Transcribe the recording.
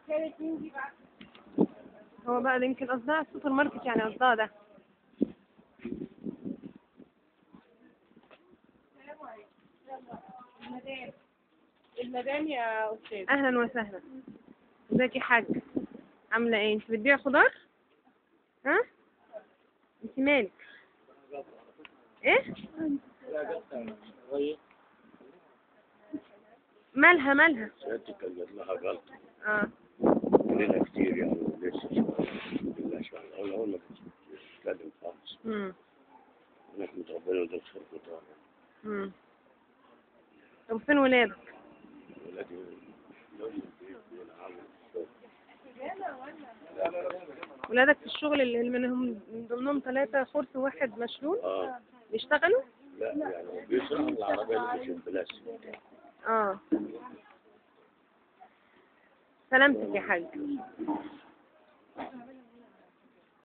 هو بقى ده يمكن قصدها السوبر ماركت يعني قصدها ده المدام يا أستاذ اهلا وسهلا ازيك يا حاج عامله ايه انت بتبيع خضار ها انت مالك ايه مالها مالها سيادتك كانت لها غلطة اه لنا كتير يعني ولسه شوية بالله شوية أول أول ما بتتكلم خالص امم نحمد ربنا ودخل القطار امم طب فين ولادك ولادي لهم البيت والعمل ولادك في الشغل اللي منهم من ضمنهم ثلاثة خرس وواحد مشلول اه بيشتغلوا لا يعني بيسرق العربية اللي مش البلاستيك اه سلامتك يا حاج